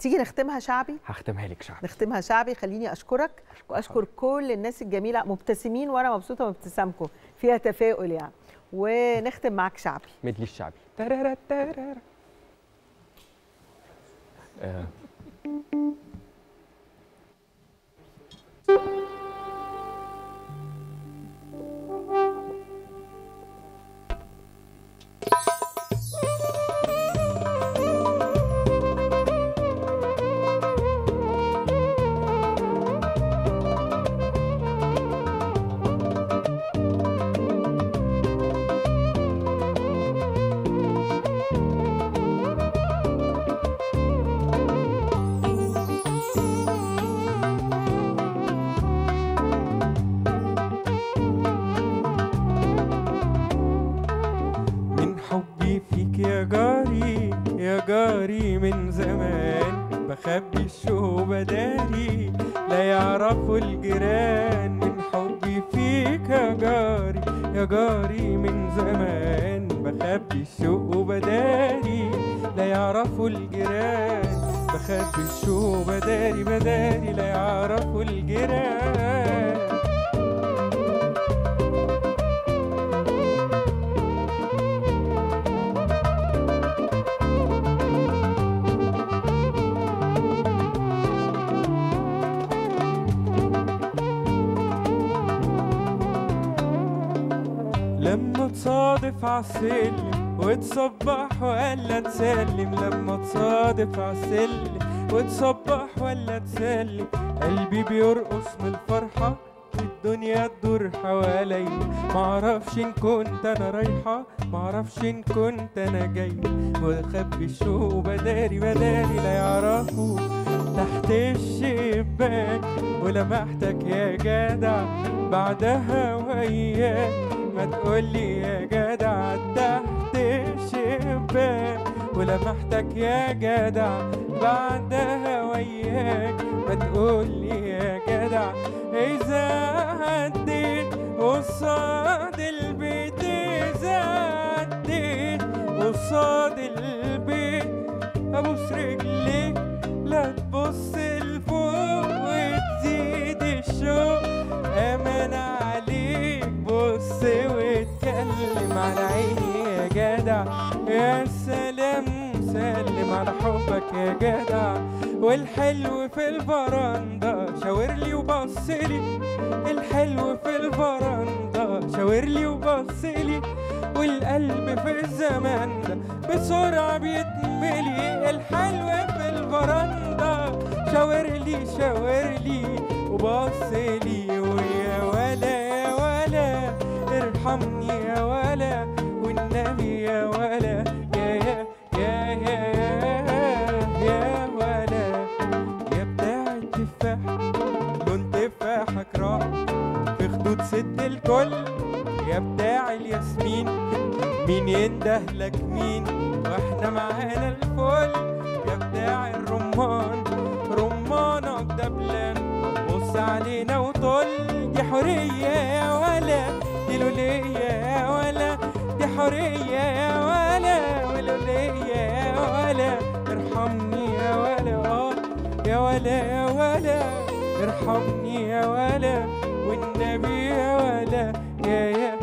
تيجي نختمها شعبي هختمها لك شعبي نختمها شعبي خليني اشكرك واشكر كل الناس الجميله مبتسمين وانا مبسوطه بابتسامكم فيها تفاؤل يعني ونختم معاك شعبي مدلي الشعبي ترارا ترارا آه. من حبي فيك يا جاري يا جاري من زمان بخبي الشوق بداري لا يعرفوا الجيران من حبي فيك يا جاري يا جاري من زمان بخبي الشوق بداري لا يعرفوا الجيران بخبي الشوق بداري بداري لا يعرفوا الجيران لما تصادف عالسلم وتصبح ولا تسلم لما تصادف عالسلم وتصبح ولا تسلم قلبي بيرقص من الفرحة الدنيا تدور حواليا معرفش ان كنت انا رايحة معرفش ان كنت انا جاي واخبي الشوق بداري بداري لا يعرفوا تحت الشباك ولمحتك يا جدع بعدها وياك ما تقولي يا جدع تحت الشباك ولمحتك يا جدع بعدها وياك ما تقولي يا جدع إذا عديت قصاد البيت إذا عديت قصاد البيت أبوس رجليك لا تبص لفوق وتزيد الشوق أمان عليك بص واتكلم على عيني يا جدع يا سلام سلم على حبك يا جدع والحلو في الفرندا شاورلي وبصلي الحلو في الفرندا شاورلي وبصلي والقلب في الزمان ده بسرعة بيتملي الحلو في الفرندا شاورلي شاورلي وبصلي ويا ولا يا ولا ارحمني يا ولا والنبي يا ولا يا يا يا يا يا يا ولا يا بتاع التفاح لون تفاحك راح في خدود ست الكل يا بتاع الياسمين مين ينده لك مين واحنا معانا الفل يا بتاع الرمان رمانك دبلان بص علينا وطل دي حرية يا ولا دي لولية يا ولا دي حرية يا ولا ولولية يا ولا ارحمني يا ولا اه يا ولا يا ولا ارحمني يا ولا والنبي يا ولا يا يا